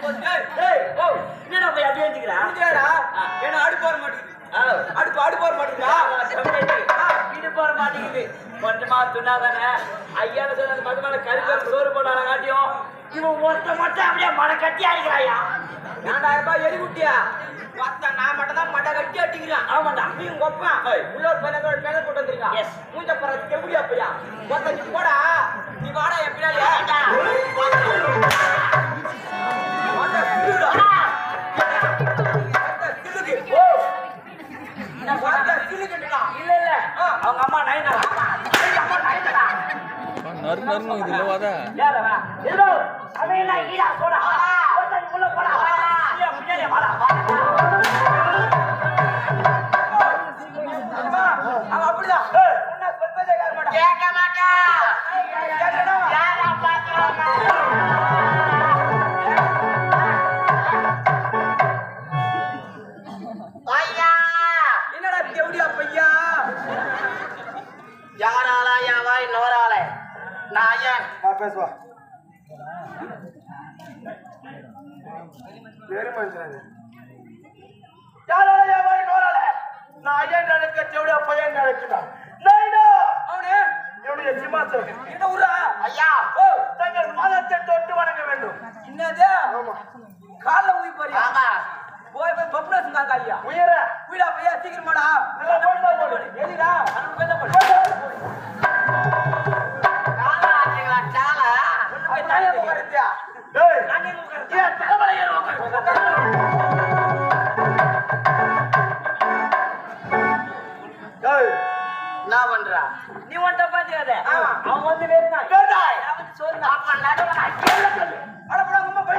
என்னடா போய் அப்படியே வச்சுக்கிறா ஏன்னா அடுப்பு வர மாட்டேங்குது அடுப்பு அடுப்பு வர மாட்டேங்குதா இது போட மாட்டேங்குது கொஞ்சமா துண்ணாதானே ஐயா சொன்ன மதுமலை கருக்கல் சோறு போட்டாங்க காட்டியும் இவன் ஒருத்த மட்டும் அப்படியே மழை கட்டி அடிக்கிறாயா ஏண்டாயிரம் ரூபாய் எலி குட்டியா பார்த்தா நான் மட்டும் தான் மடை கட்டி அட்டிக்கிறேன் ஆமாண்டா நீ உங்க அப்பா உள்ள ஒரு பையன் ஒரு மேல போட்டு வந்திருக்கான் Yes. மூஞ்ச பறத்து எப்படியா பையா ஒருத்த நீ போடா நீ வாடா என் பின்னாடி ஏண்டா? வாடா, சில்லுடா. வாடா, சில்லுக்கு. என்ன வாடா, சொன்னா? சில்லுக்குன்றா. இல்ல இல்ல அவங்க அம்மா நைனா அம்மா நைனா நறு நறுன்னு இதுல வாதா யாரவா இதோ அவன் என்ன ஈடா போடா ஒருத்தன் உள்ள போடா ஐயா பின்னாடி வாடா அம்மா, அவன் அப்படிதான் உன்னை சொல்வதே கேட்க மாட்டான். கேட்க மாட்டா கேட்கணும். யாரா பாத்துறாங்க ஐயா என்னடா எப்படியா பையா யாராலா யாவா இன்னொராளே நாயன் பேசுவா வேறு மனுஷன் யாராலா யாவா இன்னொராளே நாயன் நடக்க செவிட பையன் நடக்கிறான் நைனா அவனே என்னுடைய சிம்மாசனம் என்ன ஊரா ஐயா ஓ தங்கள் மதத்தை தொட்டு வணங்க வேண்டும் என்னது காலைல ஊய் போறியா ஆமா போய் போய் பப்புனா சொன்னாங்க ஐயா உயர வீடா பையா சீக்கிரமாடா நல்லா போட்டா போடு எதிரா அனுப்பு போய் தான் போடு காலா ஆச்சுங்களா காலா போய் தாயா உட்காருத்தியா ஏய் நான் எங்க உட்கார்ந்து ஏன் தலைமலை ஏற உட்கார்ந்து ஏய் என்ன பண்றா நீ ஒன்ட்ட பாத்தியாத ஆமா. அவன் வந்து வேறான் கேட்டாய் அவன் வந்து சொல்றான் அப்ப நடுவுல நான் கேள்வி சொல்லு அட போடா உம்மா போய்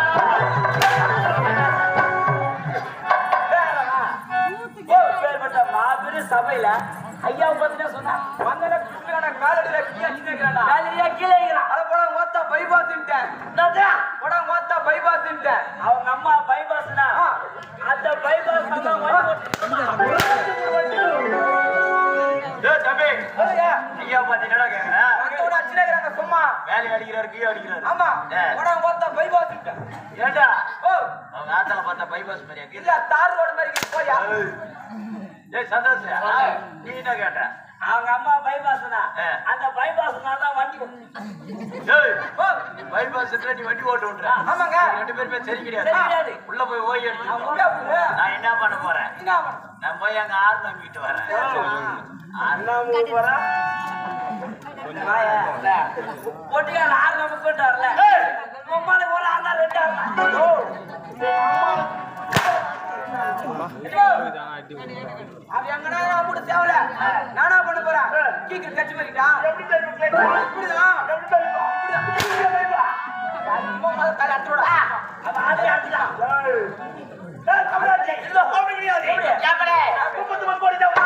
மாபெரும் சபையில ஐயா பத்தின சொன்னா வந்தன கிருஷ்ணகான மேலடியில கீழே நிக்கிறா மேலடியா கீழே இருக்கிறான் அட போடா மொத்த பைபாஸ்ன்ட்டேன் போடா மொத்த பைபாஸ்ன்ட்டேன் அவங்க அம்மா பைபாஸ்னா அந்த பைபாஸ் அம்மா டேய் தம்பி சொல்லுங்க ஐயா பாத்து என்னடா கேக்குற அங்கோட அடிச்சுக்கிறாங்க சும்மா வேலை அடிக்கிறாரு கீழே அடிக்கிறாரு ஆமா ஏ. போடா மொத்த பைபாஸ்ன்ட்டேன் ஏண்டா ஓ அவங்க ஆத்தால பார்த்தா பைபாஸ் மாதிரியா இல்ல இருக்குது தார் ரோடு மாதிரி இருக்கு போயா ஏய் சந்தோஷ் நீ என்ன கேட்ட அவங்க அம்மா பைபாஸ்னா ஆ. அந்த பைபாஸ்னால தான் வண்டி ஏய் ஓ பைபாஸ் நீ வண்டி ஓட்டு விட்டுற ஆமாங்க. ரெண்டு பேருமே சரி சரி கிடையாது கிடையாது. உள்ள போய் ஓய் அவங்க எடுத்து உள்ள போடு. நான் என்ன பண்ண போறேன் என்ன பண்ணணும்? நான் போய் அங்க ஆறு நம்பிக்கிட்டு வரேன் அண்ணாமூர் வரா? வாயா. பொட்டிக்கார ஆறு நமக்கு கொண்டு வரல. உம்மாளுக்கு ஒரு ஆறு தான், ரெண்டு ஆறு தான். ஓ. ஐயோ. அவன் எங்கடா நான் கூட தேவல நானா பண்ண போறேன் கீக்கிற கட்சி பண்ணிட்டா இப்படிதான் இப்படிதான். சும்மா மத கால அடிச்சுடா. அவன் ஆளே அடிச்சுட்டான். ஏய், தமிழ்நாட்டுல இல்ல, அப்படி கிடையாது. ஏப்படே முப்பத்து ஒன்பது கோடி தான்